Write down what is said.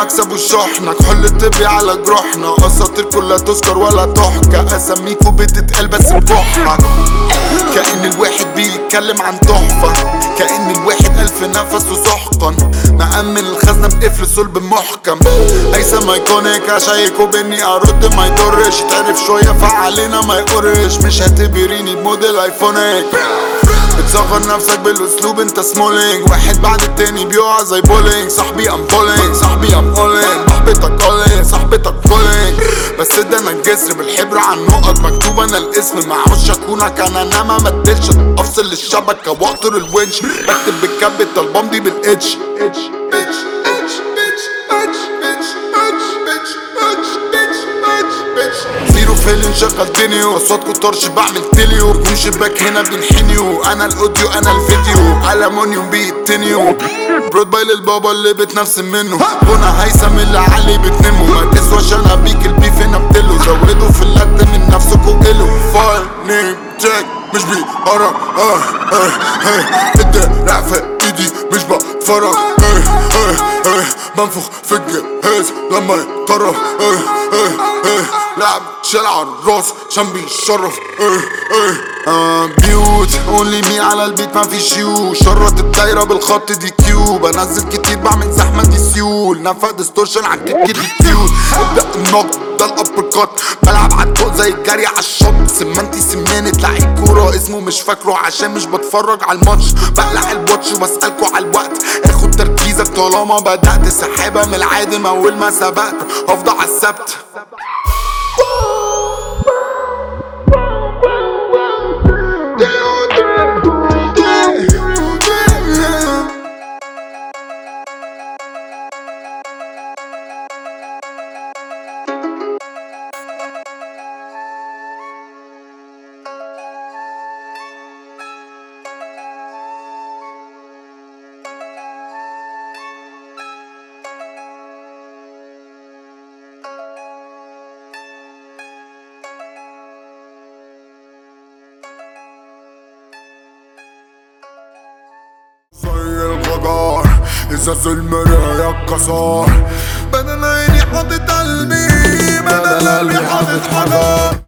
المكسب والشحنة كحول الطبي على جروحنا اساطير كلها تذكر ولا تحكى اساميكوا بتتقال بس بكحة كأن الواحد بيتكلم عن تحفة كأن الواحد ألف نفس وسحقا مأمن الخزنة بقفل صلب محكم هيثم ايكونيك اشيكوا باني ارد ما يضرش تعرف شوية فعلينا ما يقرش مش هتبريني بموديل ايفونيك بتصغر نفسك بالاسلوب انت سمولينج واحد بعد التاني بيقع زي بولينج صاحبي ام بولينج صاحبي ام اولينج صاحبتك اولينج صاحبتك بولينج بس ده انا الجسر بالحبر على النقط مكتوب انا الاسم معوش اكونك انا انا ما مدلش افصل الشبكه واقطر الونش بكتب بالكابيتال بمضي بالاتش اتش اتش اتش اتش اتش اتش اتش اتش اتش اتش اتش زيرو فيلن شغلتني وصوتكوا طرش بعمل تليو ركون شباك هنا بنحنيو انا الاوديو انا الفيديو المونيوم بيتنيو برود باي للبابا اللي بتنفسم منه غنى هيثم اللي علي بتنمو ما تسواش انا بيك البيف هنا بتلو زودوا في اللد من نفسكوا قلوا فايل نيم تشيك مش بيقرا اه اه اه الدراع في ايدي مش بتفرج اه اه اه بنفخ في الجهاز لما يطرف اه اه اه لاعب شال على الراس عشان بيشرف اه اه آه بيوت اونلي مي على البيت ما في شيو شرط الدايرة بالخط دي كيو بنزل كتير بعمل زحمة دي سيول نفق ديستورشن على الكيك دي كيوت ابدأ النقد ده الابر كات بلعب على الفوق زي الجري على الشط سمنتي سمانة لعيب كورة اسمه مش فاكره عشان مش بتفرج على الماتش بقلع الواتش وبسألكوا على الوقت اخد تركيزك طالما بدأت سحابة من العادم اول ما سبقت هفضل على السبت زي الغدار ازاز المراية اتكسر بدل عيني حاطط قلبي بدل قلبي حاطط حجر